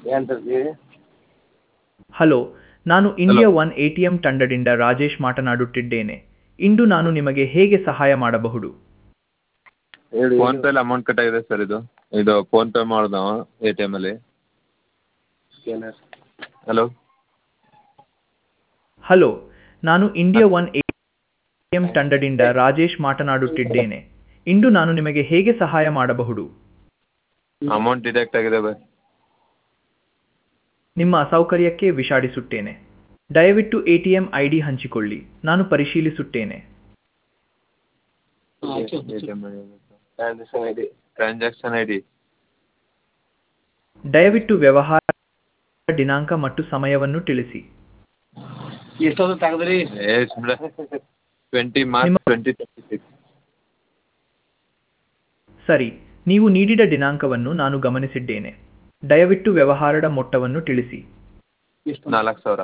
Hello ನಾನು India One A T M ತಂಡದಿಂದ ರಾಜೇಶ್ ಮಾತನಾಡುತ್ತಿದ್ದೇನೆ ಇಂದು ನಾನು ನಿಮಗೆ ಹೇಗೆ ಸಹಾಯ ಮಾಡಬಹುದು ಹೇಳಿ ಫೋನ್ಪೇಲಿ ಅಮೌಂಟ್ ಕಟ್ ಆಗಿದೆ ಸರ್ ಇದು ಇದು ಫೋನ್ಪೇ ಮಾಡ್ದೆ ನಾವು ಎ ಟಿ ಎಮಲ್ಲಿ ಸ್ಕ್ಯಾನರ್ ಹಲೋ ಹಲೋ ನಾನು India One A T M ತಂಡದಿಂದ ರಾಜೇಶ್ ಮಾತನಾಡುತ್ತಿದ್ದೇನೆ ಇಂದು ನಾನು ನಿಮಗೆ ಹೇಗೆ ಸಹಾಯ ಮಾಡಬಹುದು ಅಮೌಂಟ್ ಡಿಡಕ್ಟ್ ಆಗಿದೆ ಬೈ ನಿಮ್ಮ ಅಸೌಕರ್ಯಕ್ಕೆ ವಿಷಾದಿಸುತ್ತೇನೆ ದಯವಿಟ್ಟು A T M I D ಹಂಚಿಕೊಳ್ಳಿ ನಾನು ಪರಿಶೀಲಿಸುತ್ತೇನೆ A T M transaction I D transaction I D ದಯವಿಟ್ಟು ವ್ಯವಹಾರ ದಿನಾಂಕ ಮತ್ತು ಸಮಯವನ್ನು ತಿಳಿಸಿ ಎಷ್ಟೊತ್ತು ತೆಗೆದ್ರಿ ಏ ಸುಮ್ಮನೆ ಟ್ವೆಂಟಿ ಮಾರ್ಚ್ ನಿಮ್ಮ- ಟ್ವೆಂಟಿ ಟ್ವೆಂಟಿ ಸಿಕ್ಸ್ ಸರಿ ನೀವು ನೀಡಿದ ದಿನಾಂಕವನ್ನು ನಾನು ಗಮನಿಸಿದ್ದೇನೆ ದಯವಿಟ್ಟು ವ್ಯವಹಾರದ ಮೊತ್ತವನ್ನು ತಿಳಿಸಿ ಎಷ್ಟು ನಾಲ್ಕು ಸಾವಿರ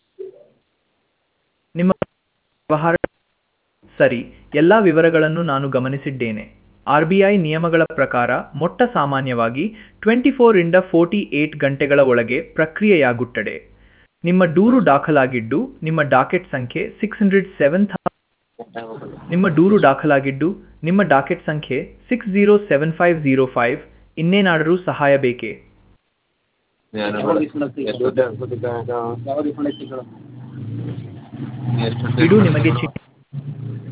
ನಿಮ್ಮ ವ್ಯವಹಾರ ಸರಿ ಎಲ್ಲ ವಿವರಗಳನ್ನು ನಾನು ಗಮನಿಸಿದ್ದೇನೆ ಆರ್ ಬಿ ಐ ನಿಯಮಗಳ ಪ್ರಕಾರ ಮೊಟ್ಟ ಸಾಮಾನ್ಯವಾಗಿ ಟ್ವೆಂಟಿ ಫೋರಿಂದ ಫೋರ್ಟಿ ಏಟ್ ಗಂಟೆಗಳ ಒಳಗೆ ಪ್ರಕ್ರಿಯೆಯಾಗುತ್ತದೆ ನಿಮ್ಮ ದೂರು ದಾಖಲಾಗಿದ್ದು ನಿಮ್ಮ ಡಾಕೆಟ್ ಸಂಖ್ಯೆ ಸಿಕ್ಸ್ ಹಂಡ್ರೆಡ್ ಸೆವೆನ್ ನಿಮ್ಮ ದೂರು ದಾಖಲಾಗಿದ್ದು ನಿಮ್ಮ ಡಾಕೆಟ್ ಸಂಖ್ಯೆ six zero seven five zero five ಇನ್ನೇನಾದರೂ ಸಹಾಯ ಬೇಕೇ ಏನು ಯಾವ refund ಆಗ್ತದೆ? ಎಷ್ಟು ಯಾವ refund ಐತಿ ಸರ್? ಎಷ್ಟು ಇದು ನಿಮಗೆ ಚಿ